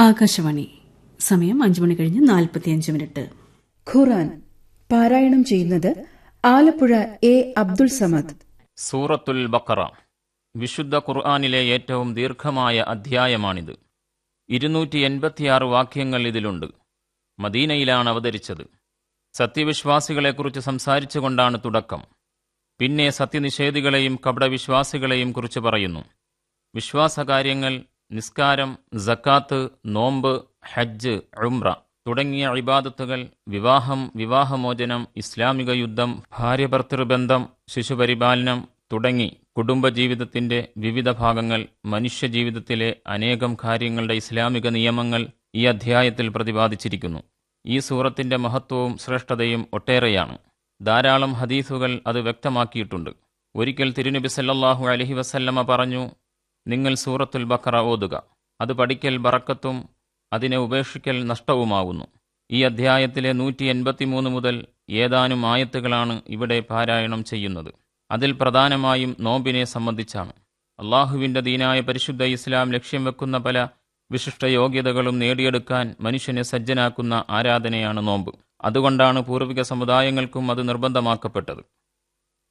ആകാശവാണി സമയം അഞ്ചു മണി കഴിഞ്ഞ് നാൽപ്പത്തിയഞ്ച് മിനിറ്റ് ഖുറാൻ പാരായണം ചെയ്യുന്നത് ആലപ്പുഴ എ അബ്ദുൾ സമദ് സൂറത്തുൽ ബക്കറ വിശുദ്ധ ഖുർആാനിലെ ഏറ്റവും ദീർഘമായ അധ്യായമാണിത് ഇരുന്നൂറ്റി എൺപത്തിയാറ് വാക്യങ്ങൾ ഇതിലുണ്ട് മദീനയിലാണ് അവതരിച്ചത് സത്യവിശ്വാസികളെക്കുറിച്ച് സംസാരിച്ചുകൊണ്ടാണ് തുടക്കം പിന്നെ സത്യനിഷേധികളെയും കപടവിശ്വാസികളെയും കുറിച്ച് പറയുന്നു വിശ്വാസകാര്യങ്ങൾ നിസ്കാരം സക്കാത്ത് നോമ്പ് ഹജ്ജ് ഉംറ തുടങ്ങിയ ഇബാദത്തുകൾ വിവാഹം വിവാഹമോചനം ഇസ്ലാമിക യുദ്ധം ഭാര്യഭർത്തൃബന്ധം ശിശുപരിപാലനം തുടങ്ങി കുടുംബജീവിതത്തിന്റെ വിവിധ ഭാഗങ്ങൾ മനുഷ്യജീവിതത്തിലെ അനേകം കാര്യങ്ങളുടെ ഇസ്ലാമിക നിയമങ്ങൾ ഈ അധ്യായത്തിൽ പ്രതിപാദിച്ചിരിക്കുന്നു ഈ സൂറത്തിന്റെ മഹത്വവും ശ്രേഷ്ഠതയും ഒട്ടേറെയാണ് ധാരാളം ഹദീസുകൾ അത് വ്യക്തമാക്കിയിട്ടുണ്ട് ഒരിക്കൽ തിരുനബി സല്ലല്ലാഹു അലഹി വസല്ലമ പറഞ്ഞു നിങ്ങൾ സൂറത്തുൽ ബക്കറ ഓതുക അത് പഠിക്കൽ ബറക്കത്തും അതിനെ ഉപേക്ഷിക്കൽ നഷ്ടവുമാകുന്നു ഈ അധ്യായത്തിലെ നൂറ്റി എൺപത്തിമൂന്ന് മുതൽ ഏതാനും ആയത്തുകളാണ് ഇവിടെ പാരായണം ചെയ്യുന്നത് അതിൽ പ്രധാനമായും നോമ്പിനെ സംബന്ധിച്ചാണ് അള്ളാഹുവിന്റെ ദീനായ പരിശുദ്ധ ഇസ്ലാം ലക്ഷ്യം വെക്കുന്ന പല വിശിഷ്ട യോഗ്യതകളും നേടിയെടുക്കാൻ മനുഷ്യനെ സജ്ജനാക്കുന്ന ആരാധനയാണ് നോമ്പ് അതുകൊണ്ടാണ് പൂർവിക സമുദായങ്ങൾക്കും അത് നിർബന്ധമാക്കപ്പെട്ടത്